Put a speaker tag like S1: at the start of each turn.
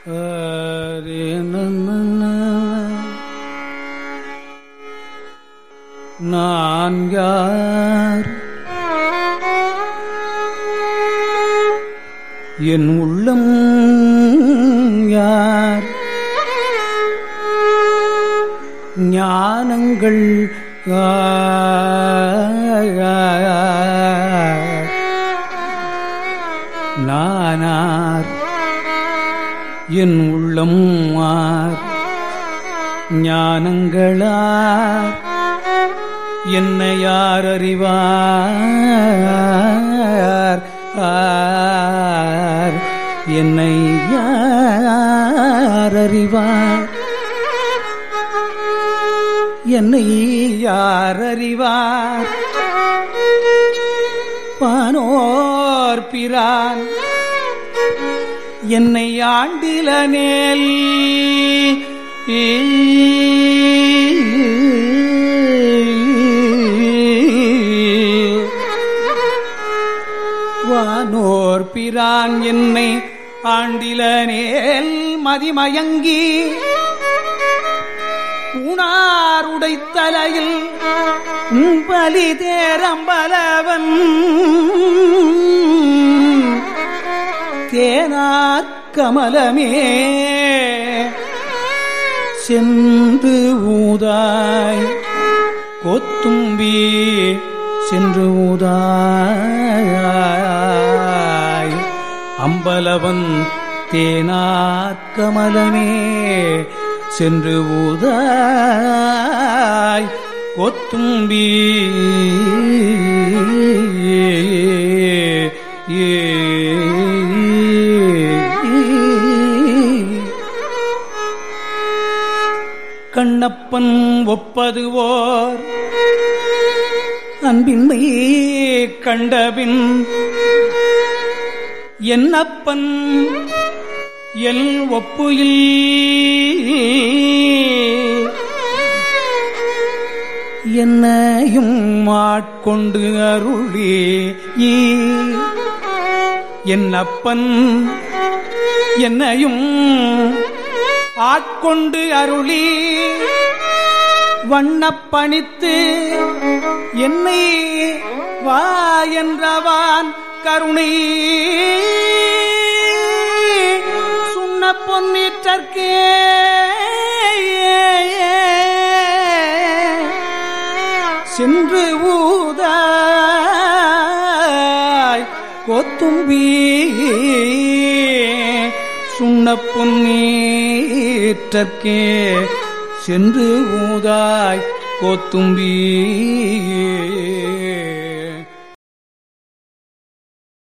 S1: Array நன்னன. நான் யார் என் உள்ளம் யார் ஞானங்கள் யார் நானார் என் உள்ளம் ஆர் ஞானங்களார் என்னை யார் அறிவார் ஆர் என்னை யார் அறிவார் என்னை யார் அறிவார் பானோர் பிரான் என்னை ஆண்டில நேல் வானோர் பிரான் என்னை ஆண்டில நேல் மதிமயங்கி உணாருடை தலையில் பலி தேரம்பலவன் தேனார் கமலமே சென்று ஊதாய் கொத்தும்பி சென்று ஊதாய் அம்பலவன் தேனார் கமலமே சென்று ஊதாய் கொத்தும்பி கண்ணப்பன் ஒப்பது ஓர் அன்பின்மை கண்டபின் என்னப்பன் எல் ஒப்புயில் என்னையும் ஆட்கொண்டு அருளி என்னப்பன் என்னையும் ஆட்கொண்டு அருளி வண்ணப்பணித்து என்னை வா என்றவான் கருணை சுண்ண பொன்னீற்றற்கே சென்று ஊதாய் கொத்தும்பி சுண்ண பொன்னீற்றற்கே சென்று ஊதாய் கொத்தும்பி